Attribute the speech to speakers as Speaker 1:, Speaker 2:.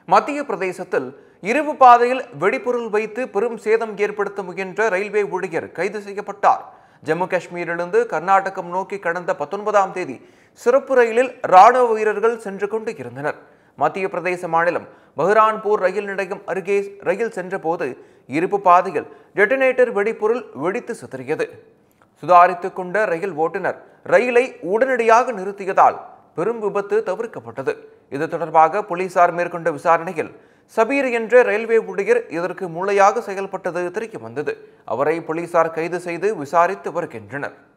Speaker 1: மத்திய பிரதேசத்தில் இரும்பு பாதையில் வெடிபொருள் வைத்து பெரும் சேதம் ஏற்படுத்த முயன்ற ரயில்வே ஊழியர் கைது செய்யப்பட்டார் ஜம்மு காஷ்மீரிலிருந்து கர்நாடகம் நோக்கி கடந்த பத்தொன்பதாம் தேதி சிறப்பு ரயிலில் ராணுவ வீரர்கள் சென்று கொண்டு இருந்தனர் மத்திய பிரதேச மாநிலம் பஹ்ரான்பூர் ரயில் நிலையம் அருகே ரயில் சென்றபோது இருப்பு பாதையில் டெட்டனேட்டர் வெடிபொருள் வெடித்து சிதறியது சுதாரித்துக் கொண்ட ரயில் ஓட்டுநர் ரயிலை உடனடியாக நிறுத்தியதால் பெரும் விபத்து தவிர்க்கப்பட்டது இது தொடர்பாக போலீசார் மேற்கொண்ட விசாரணையில் சபீர் என்ற ரயில்வே ஊழியர் இதற்கு மூளையாக செயல்பட்டது தெரிய வந்தது அவரை போலீசார் கைது செய்து விசாரித்து வருகின்றனர்